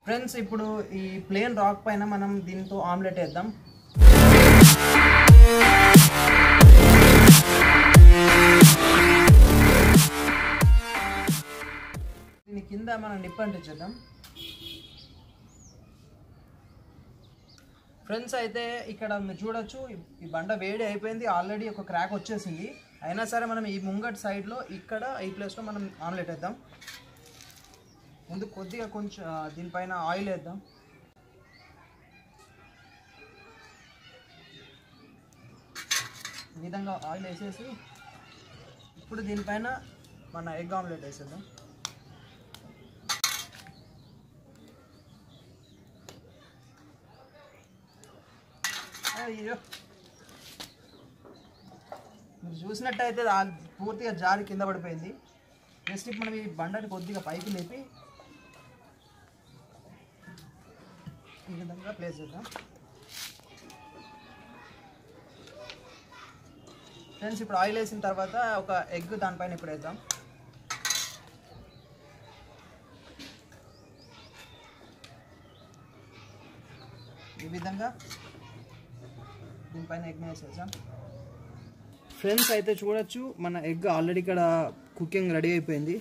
friends ఇప్పుడు ఈ plane rock పైన మనం దీంతో ఆమ్లెట్ వేద్దాం దీని కింద మనం నిప్పు అంటించేద్దాం ఫ్రెండ్స్ అయితే ఇక్కడ మీరు చూడొచ్చు ఈ- ఈ బండ వేడి అయిపోయింది ఆల్రెడీ ఒక క్రాక్ వచ్చేసింది అయినా సరే మనం ఈ ముంగట్ సైడ్లో ఇక్కడ ఈ ప్లేస్లో మనం ఆమ్లెట్ వేద్దాం ముందు కొద్దిగా కొంచెం ఆ, దీనిపైన ఆయిల్ వేద్దాం ఈ విధంగా ఆయిల్ వేసేసి ఇప్పుడు దీనిపైన మన ఎగ్ ఆమ్లెట్ వేసేద్దాం అయ్యో మీరు చూసినట్టయితే ఆ- పూర్తిగా జారి కింద పడిపోయింది జస్ట్ ఇప్పుడు మనం ఈ బండని కొద్దిగా పైకి లేపి ఈ విధంగా ప్లేస్ చేద్దాం ఫ్రెండ్స్ ఇప్పుడు ఆయిల్ వేసిన తర్వాత ఒక ఎగ్ దానిపైన ఇప్పుడు వేద్దాం ఈ విధంగా దీనిపైన ఎగ్ వేసేసాం ఫ్రెండ్స్ అయితే చూడొచ్చు మన ఎగ్ ఆల్రెడీ ఇక్కడ కుకింగ్ రెడీ అయిపోయింది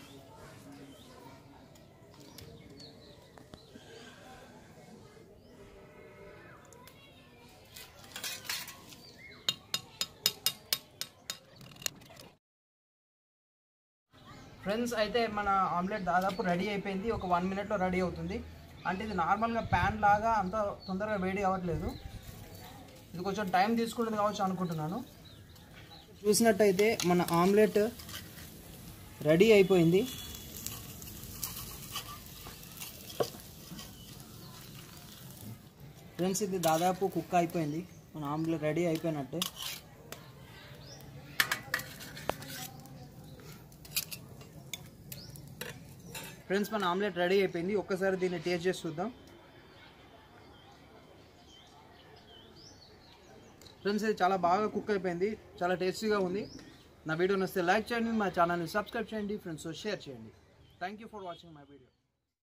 ఫ్రెండ్స్ అయితే మన ఆమ్లెట్ దాదాపు రెడీ అయిపోయింది ఒక వన్ మినిట్లో రెడీ అవుతుంది అంటే ఇది నార్మల్గా ప్యాన్ లాగా అంత తొందరగా వేడి అవ్వట్లేదు ఇది కొంచెం టైం తీసుకుంటుంది కావచ్చు అనుకుంటున్నాను చూసినట్టయితే మన ఆమ్లెట్ రెడీ అయిపోయింది ఫ్రెండ్స్ ఇది దాదాపు కుక్ అయిపోయింది మన ఆమ్లెట్ రెడీ అయిపోయినట్టే ఫ్రెండ్స్ మన ఆమ్లెట్ రెడీ అయిపోయింది ఒక్కసారి దీన్ని టేస్ట్ చేసి చూద్దాం ఫ్రెండ్స్ ఇది చాలా బాగా కుక్ అయిపోయింది చాలా టేస్టీగా ఉంది నా వీడియో నచ్చితే లైక్ చేయండి మా ఛానల్ని సబ్స్క్రైబ్ చేయండి ఫ్రెండ్స్ షేర్ చేయండి thank you for watching my video